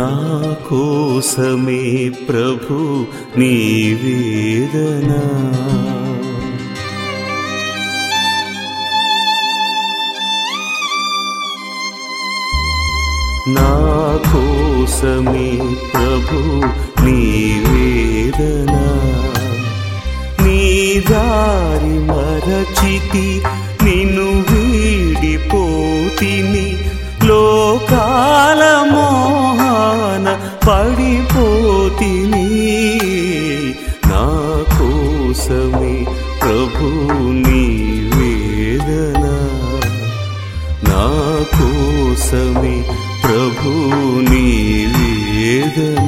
నా కోసమే ప్రభు నీ వేదన నా కోసమే ప్రభు నీ వేదన నీ దారి మరచితి నిన్ను వీడిపోతిని లోకాల మోహాన పడిపోతిని నా కోసమే ప్రభు నీ వేదన నా కోసమే ప్రభు నీ వేదన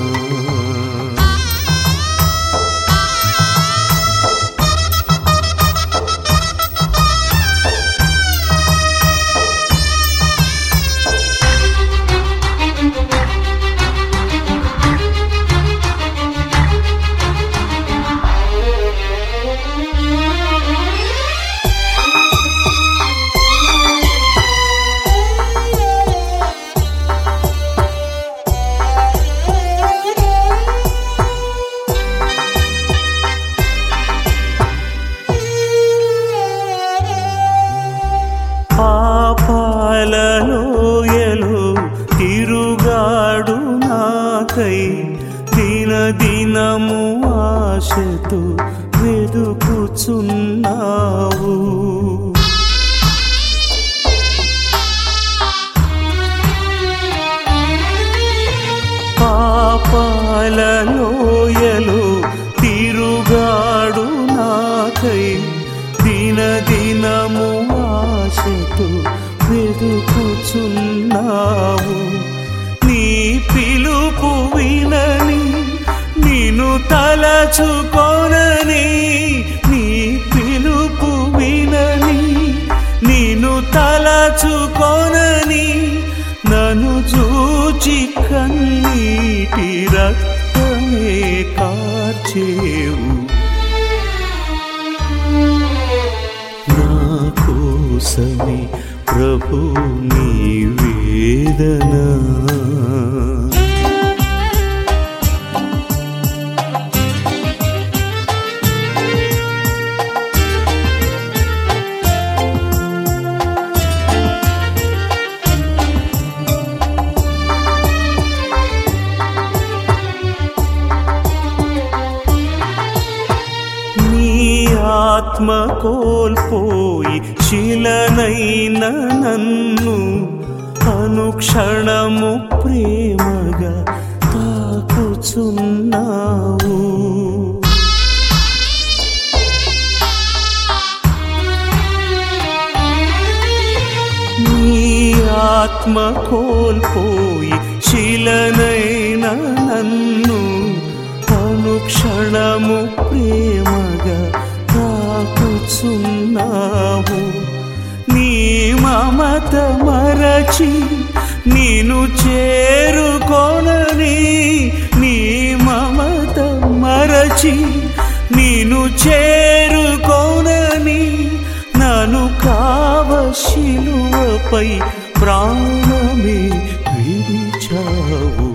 పాపాలలోయలో తిరుగాడు నాకై దిన దినము ఆశతో వెదుకుచున్నావు పాపాలలోయలో తిరుగాడు నాకై దిన దినము ఆశతో వెదుకుచున్నావు నీ పిలుపు వినని నిన్ను తలచుకొనని నీ పిలుపు వినని నిన్ను తలచుకొనని నన్ను చూచి కన్నీటి రక్తమే కార్చేవు నా కోసమే ప్రభు నీ వేదన నీ ఆత్మ కోల్పోయి శిలనైన నన్ను అనుక్షణము ప్రేమగా తాకుచున్నావు నీ ఆత్మ కోల్పోయి శిలనైన నన్ను అనుక్షణము ప్రేమగా తాకుచున్నావు నీ మమత మరచి నేను చేరుకోనని నీ మమత మరచి నేను చేరుకోనని నన్ను కావ శిలువపై ప్రాణమే విడిచావు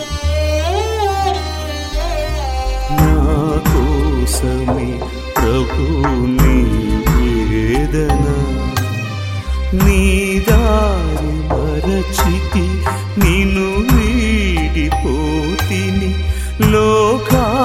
నా కోసమే ప్రభు నీ వేదన నీ దారి మరచితి నిన్ను వీడిపోతిని లోకా